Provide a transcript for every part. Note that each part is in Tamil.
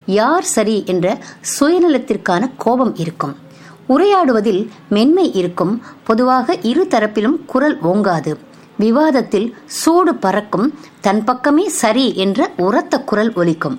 யார் சரி என்ற சுயநலத்திற்கான கோபம் இருக்கும் உரையாடுவதில் மென்மை இருக்கும் பொதுவாக இரு தரப்பிலும் குரல் ஓங்காது விவாதத்தில் சூடு பறக்கும் தன் பக்கமே சரி என்ற உரத்த குரல் ஒலிக்கும்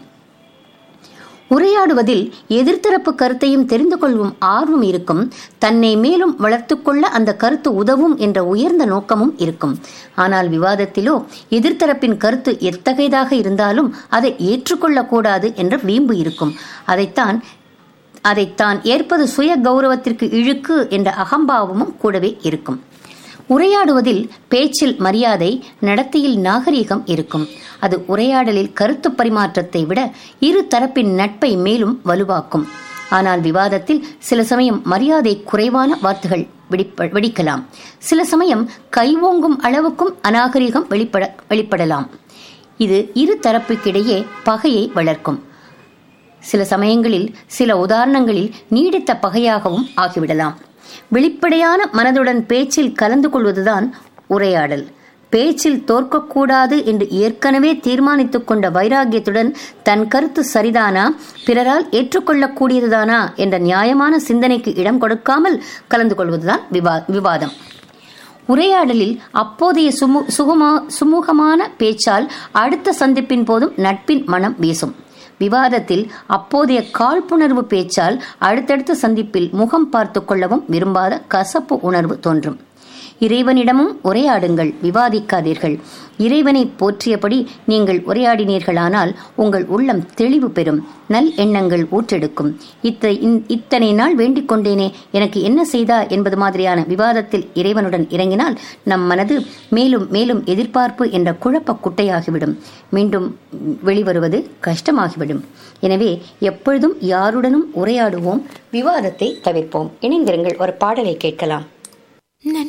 உரையாடுவதில் எதிர்த்தரப்பு கருத்தையும் தெரிந்து கொள்ளும் ஆர்வம் இருக்கும் தன்னை மேலும் வளர்த்துக்கொள்ள அந்த கருத்து உதவும் என்ற உயர்ந்த நோக்கமும் இருக்கும் ஆனால் விவாதத்திலோ எதிர்த்தரப்பின் கருத்து எத்தகையதாக இருந்தாலும் அதை ஏற்றுக்கொள்ளக்கூடாது என்ற வீம்பு இருக்கும் அதைத்தான் அதைத்தான் ஏற்பது சுய கௌரவத்திற்கு இழுக்கு என்ற அகம்பாவமும் கூடவே இருக்கும் உரையாடுவதில் பேச்சில் மரியாதை நடத்தையில் நாகரீகம் இருக்கும் அது உரையாடலில் கருத்து பரிமாற்றத்தை விட இரு தரப்பின் நட்பை மேலும் வலுவாக்கும் ஆனால் விவாதத்தில் சில சமயம் மரியாதை குறைவான வார்த்தைகள் வெடிப்ப வெடிக்கலாம் சில சமயம் கைவோங்கும் அளவுக்கும் அநாகரிகம் வெளிப்பட வெளிப்படலாம் இது இரு தரப்புக்கிடையே பகையை வளர்க்கும் சில சமயங்களில் சில உதாரணங்களில் நீடித்த பகையாகவும் ஆகிவிடலாம் வெளிப்படையான மனதுடன் பேச்சில் கலந்து கொள்வதுதான் உரையாடல் பேச்சில் தோற்கக்கூடாது என்று ஏற்கனவே தீர்மானித்துக் கொண்ட வைராகியத்துடன் தன் கருத்து சரிதானா பிறரால் ஏற்றுக்கொள்ளக்கூடியதுதானா என்ற நியாயமான சிந்தனைக்கு இடம் கொடுக்காமல் கலந்து கொள்வதுதான் விவா விவாதம் உரையாடலில் அப்போதைய சுமு சுகமா சுமூகமான பேச்சால் அடுத்த சந்திப்பின் போதும் நட்பின் மனம் வீசும் விவாதத்தில் அப்போதைய காழ்ப்புணர்வு பேச்சால் அடுத்தடுத்த சந்திப்பில் முகம் பார்த்து கொள்ளவும் விரும்பாத கசப்பு உணர்வு தோன்றும் இறைவனிடமும் உரையாடுங்கள் விவாதிக்காதீர்கள் இறைவனை போற்றியபடி நீங்கள் உரையாடினீர்களானால் உங்கள் உள்ளம் தெளிவு பெறும் நல் எண்ணங்கள் ஊற்றெடுக்கும் இத்த இத்தனை நாள் வேண்டிக் கொண்டேனே எனக்கு என்ன செய்தா என்பது மாதிரியான விவாதத்தில் இறைவனுடன் இறங்கினால் நம் மனது மேலும் மேலும் எதிர்பார்ப்பு என்ற குழப்ப குட்டையாகிவிடும் மீண்டும் வெளிவருவது கஷ்டமாகிவிடும் எனவே எப்பொழுதும் யாருடனும் உரையாடுவோம் விவாதத்தை தவிர்ப்போம் இணைந்திருங்கள் ஒரு பாடலை கேட்கலாம்